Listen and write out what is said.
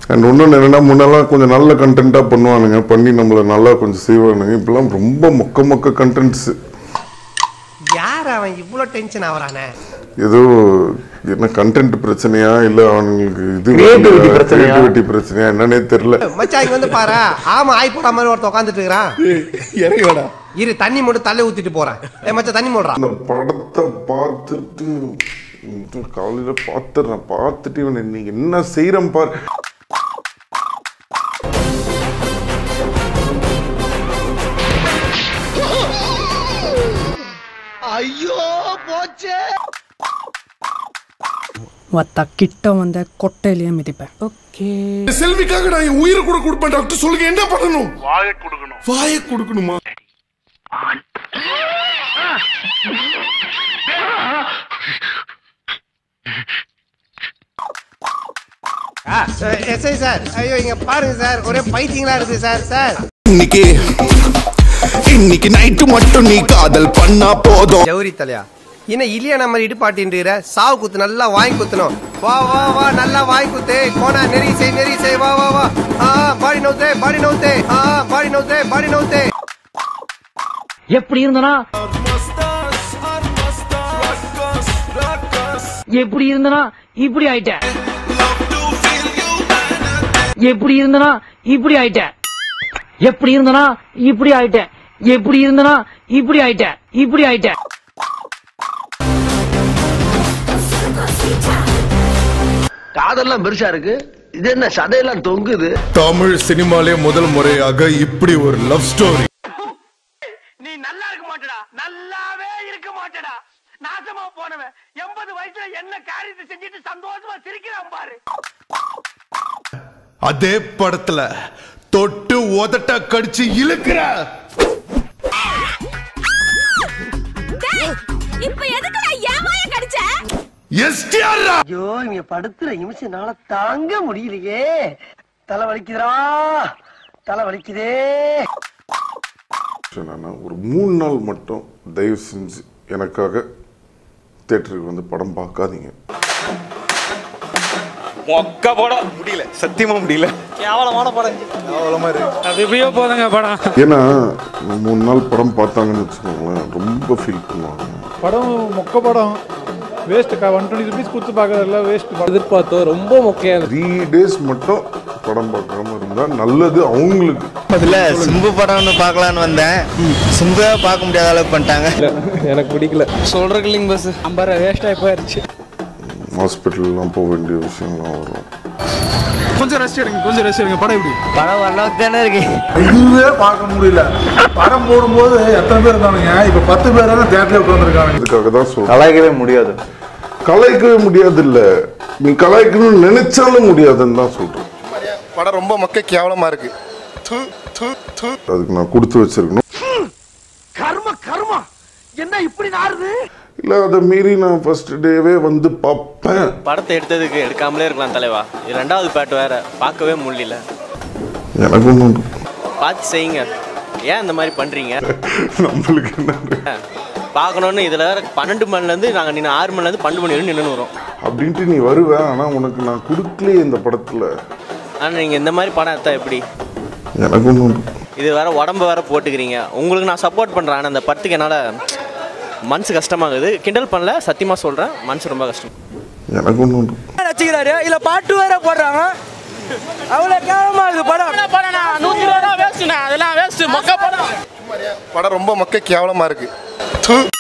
And இன்னொன்று என்னன்னா முன்னெல்லாம் கொஞ்சம் நல்ல கண்டென்ட்டாக பண்ணுவானுங்க பண்ணி நம்மளை நல்லா கொஞ்சம் செய்வானுங்க இப்பெல்லாம் ரொம்ப மொக்க மொக்க கண்டென்ட்ஸ் யார் அவன் இவ்வளவு டென்ஷன் ஆவறானே ஏதோ என்ன கண்டென்ட் பிரச்சனையா இல்லை அவனுங்களுக்கு இது Creativity பிரச்சனையா? கிரியேட்டிவிட்டி பிரச்சனையா என்னன்னே தெரியல மச்சான் இங்க வந்து பாரு ஆமா ஆய் போட மாதிரி ஒருத்தன் உட்காந்துட்டு இருக்கிறான் இறங்கி வாடா இரு தண்ணி மட்டும் தள்ளி ஊத்திட்டு போறேன் ஏ மச்சான் தண்ணி மூடுறான் அந்த படத்தை பார்த்துட்டு ம், காலையில பார்த்துடுறேன் பார்த்துட்டு இவன் இன்னைக்கு என்ன செய்யறேன் பார் ஒத்த கிட்ட வந்த கொட்டையிலேயே மிதிப்பேன் ஓகே செல்விக்காக நான் என் உயிரை கூட கொடுப்பேன் டாக்டர் சொல்லுங்க என்ன பண்ணணும் வாயை கொடுக்கணும் வாயை கொடுக்கணுமா எஸ்ஐ சார் ஐயோ இங்க பாருங்க சார் ஒரே பைத்தியங்களா இருக்கு சார் சார் இன்னைக்கு இன்னைக்கு நைட்டு மட்டும் நீ காதல் பண்ணா போதும் ஜவுரி தலையா என்ன இல்லையா நம்ம இடுப்பாட்டின்ற சாவு குத்து நல்லா வாங்கி குத்தணும் வா வா வா நல்லா வாங்கி குத்து கோனா நெறி செய் நெறி செய் வா வா வா ஆ பாடி நோத்தே பாடி நோத்தே ஆ பாடி நோத்தே பாடி நோத்தே எப்படி இருந்தனா எப்படி இருந்தனா இப்படி ஆயிட்டேன் எப்படி இருந்தனா இப்படி ஆயிட்டேன் எப்படி இருந்தனா இப்படி ஆயிட்டேன் எப்படி இருந்தனா இப்படி ஆயிட்டேன் இப்படி ஆயிட்டேன் காதெல்லாம் பெருசா இருக்கு இது என்ன சதையெல்லாம் தொங்குது தமிழ் சினிமாலே முதல் முறையாக இப்படி ஒரு லவ் ஸ்டோரி நீ நல்லா இருக்க மாட்டடா நல்லாவே இருக்க மாட்டடா நாசமா போனவன் எண்பது வயசுல என்ன காரியத்தை செஞ்சுட்டு சந்தோஷமா சிரிக்கிறான் பாரு அதே படத்துல தொட்டு உதட்ட கடிச்சு இழுக்கிற இப்ப எதுக்கு நான் ஏமாய கடிச்ச எஸ்டிஆர் ஐயோ இங்க படுத்துற நிமிஷம்னால தாங்க முடியலையே தலை வலிக்குதுடா தலை வலிக்குதே நான் ஒரு மூணு நாள் மட்டும் தயவு செஞ்சு எனக்காக தேட்டருக்கு வந்து படம் பார்க்காதீங்க மொக்க படம் முடியல சத்தியமா முடியல கேவலமான படம் அது எப்படியோ போதுங்க படம் ஏன்னா மூணு நாள் படம் பார்த்தாங்கன்னு வச்சுக்கோங்களேன் ரொம்ப ஃபீல் பண்ணுவாங்க படம் மொக்க படம் வேஸ்ட் ஒன் டுவெண்ட்டி ருபீஸ் கொடுத்து பார்க்கறதுல வேஸ்ட் எதிர்பார்த்தோம் ரொம்ப மொக்கையா த்ரீ டேஸ் மட்டும் படம் பார்க்காம இருந்தால் நல்லது அவங்களுக்கு அதுல சிம்பு படம்னு பார்க்கலான்னு வந்தேன் சிம்புவே பார்க்க முடியாத அளவுக்கு பண்ணிட்டாங்க எனக்கு பிடிக்கல சொல்றதுக்கு இல்லைங்க பஸ் நம்பர் வேஸ்ட் ஆகி போயிருச்சு ஹாஸ்பிட்டல்லாம் போக வேண்டிய விஷயம்லாம் வரும் கொஞ்சம் ரெஸ்ட் எடுங்க கொஞ்சம் ரெஸ்ட் எடுங்க படம் எப்படி படம் வரலாவுக்கு தானே இருக்கு இதுவே பார்க்க முடியல படம் போடும்போது எத்தனை பேர் இருந்தானுங்க இப்ப பத்து பேர் தான் தேட்டர்ல உட்காந்துருக்காங்க இதுக்காக தான் சொல்றேன் கலாய்க்கவே முடியாது கலாய்க்கவே முடியாது இல்ல நீ கலாய்க்கணும்னு நினைச்சாலும் முடியாதுன்னு தான் சொல்றேன் படம் ரொம்ப மொக்க கேவலமா இருக்கு அதுக்கு நான் கொடுத்து வச்சிருக்கணும் கர்ம கர்மா என்ன இப்படி நாறுது இல்ல அதை மீறி நான் ஃபர்ஸ்ட் டேவே வந்து பார்ப்பேன் படத்தை எடுத்ததுக்கு எடுக்காமலே இருக்கலாம் தலைவா இது ரெண்டாவது பாட்டு வேற பார்க்கவே முடியல எனக்கு ஒன்றும் பார்த்து செய்யுங்க ஏன் இந்த மாதிரி பண்றீங்க நம்மளுக்கு என்ன பார்க்கணுன்னு இதில் வேற பன்னெண்டு மணிலேருந்து நாங்கள் நின்று ஆறு மணிலேருந்து பன்னெண்டு மணி வரையும் நின்று வரோம் அப்படின்ட்டு நீ வருவ ஆனா உனக்கு நான் கொடுக்கலையே இந்த படத்துல ஆனால் நீங்கள் இந்த மாதிரி படம் எடுத்தா எப்படி எனக்கு ஒன்றும் இது வேற உடம்பு வேற போட்டுக்கிறீங்க உங்களுக்கு நான் சப்போர்ட் பண்ணுறேன் ஆனால் அந்த படத்துக்கு என்னால் மனசு கஷ்டமாகுது கிண்டல் பண்ணல சத்தியமாக சொல்கிறேன் மனசு ரொம்ப கஷ்டம் எனக்கு ஒன்றும் வச்சுக்கிறாரு இல்ல பாட்டு வேற போடுறாங்க அவ்வளவு கேவலமா இருக்கு படம் படம் நூத்தி இருபது ரூபா வேஸ்ட்ண்ணா அதெல்லாம் வேஸ்ட் மொக்க படம் படம் ரொம்ப மொக்க கேவலமா இருக்கு